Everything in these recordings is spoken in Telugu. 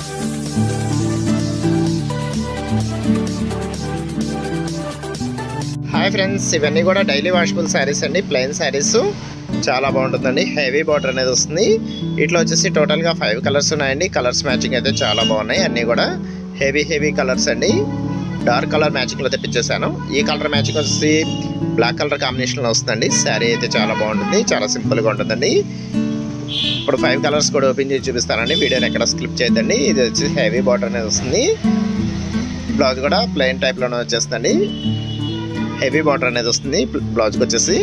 హాయ్ ఫ్రెండ్స్ ఇవన్నీ కూడా డైలీ వాషబుల్ శారీస్ అండి ప్లెయిన్ శారీస్ చాలా బాగుంటుందండి హెవీ బార్డర్ అనేది వస్తుంది ఇట్లా వచ్చేసి టోటల్గా ఫైవ్ కలర్స్ ఉన్నాయండి కలర్స్ మ్యాచింగ్ అయితే చాలా బాగున్నాయి అన్నీ కూడా హెవీ హెవీ కలర్స్ అండి డార్క్ కలర్ మ్యాచింగ్లో తెప్పించేసాను ఈ కలర్ మ్యాచింగ్ వచ్చేసి బ్లాక్ కలర్ కాంబినేషన్లో వస్తుందండి శారీ అయితే చాలా బాగుంటుంది చాలా సింపుల్గా ఉంటుందండి ఇప్పుడు ఫైవ్ కలర్స్ కూడా ఓపెన్ చేసి చూపిస్తానండి వీడియోని ఎక్కడ స్క్లిప్ చేయొద్దండి ఇది వచ్చి హెవీ బార్డర్ అనేది వస్తుంది బ్లౌజ్ కూడా ప్లెయిన్ టైప్లోనే వచ్చేస్తుందండి హెవీ బార్డర్ అనేది వస్తుంది బ్లౌజ్కి వచ్చేసి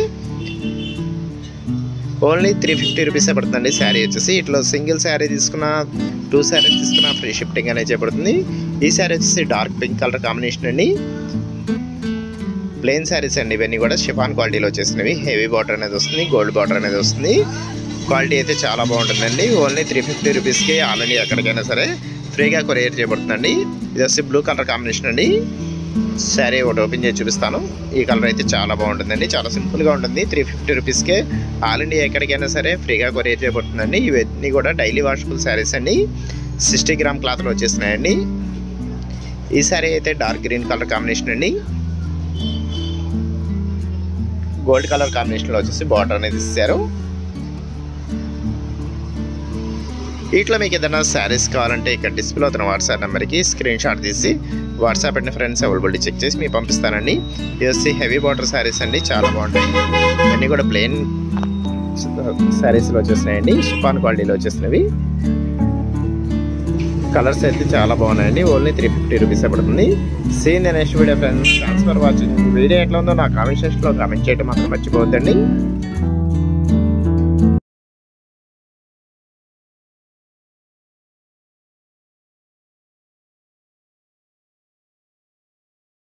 ఓన్లీ త్రీ ఫిఫ్టీ రూపీసే పడుతుందండి శారీ వచ్చేసి ఇట్లా సింగిల్ శారీ తీసుకున్న టూ శారీస్ తీసుకున్న ఫ్రీ షిఫ్టింగ్ అనేది చేయబడుతుంది ఈ శారీ వచ్చేసి డార్క్ పింక్ కలర్ కాంబినేషన్ అండి ప్లెయిన్ శారీస్ అండి ఇవన్నీ కూడా షిఫాన్ క్వాలిటీలో వచ్చేసినవి హెవీ బార్డర్ అనేది వస్తుంది గోల్డ్ బార్డర్ అనేది వస్తుంది క్వాలిటీ అయితే చాలా బాగుంటుందండి ఓన్లీ త్రీ ఫిఫ్టీ రూపీస్కి ఆల్ ఇండియా ఎక్కడికైనా సరే ఫ్రీగా కొరియర్ చేయబడుతుందండి ఇది వచ్చి బ్లూ కలర్ కాంబినేషన్ అండి శారీ ఒకటి ఓపెన్ చేసి చూపిస్తాను ఈ కలర్ అయితే చాలా బాగుంటుందండి చాలా సింపుల్గా ఉంటుంది త్రీ ఫిఫ్టీ రూపీస్కే ఆల్ ఇండియా ఎక్కడికైనా సరే ఫ్రీగా కొరియర్ చేయబడుతుందండి ఇవన్నీ కూడా డైలీ వాషబుల్ శారీస్ అండి సిక్స్టీ గ్రామ్ క్లాత్లో వచ్చేస్తున్నాయండి ఈ శారీ అయితే డార్క్ గ్రీన్ కలర్ కాంబినేషన్ అండి గోల్డ్ కలర్ కాంబినేషన్లో వచ్చేసి బార్డర్ అనేది ఇచ్చారు వీటిలో మీకు ఏదైనా శారీస్ కావాలంటే ఇక్కడ డిస్ప్లే అవుతున్న వాట్సాప్ నెంబర్కి స్క్రీన్ షాట్ తీసి WhatsApp and friends availability check చేసి మీకు పంపిస్తానండి ఇది వచ్చి హెవీ బార్డర్ శారీస్ అండి చాలా బాగుంటాయి ఇవన్నీ కూడా ప్లెయిన్ శారీస్లో వచ్చేసినాయండి షిఫాన్ క్వాలిటీలో వచ్చేసినవి కలర్స్ అయితే చాలా బాగున్నాయండి ఓన్లీ త్రీ ఫిఫ్టీ రూపీస్ పడుతుంది scene next video friends transfer watching video ఎట్లా ఉందో నా కామెంట్ సెక్షన్లో కామెంట్ చేయడం మాత్రం మర్చిపోవద్దండి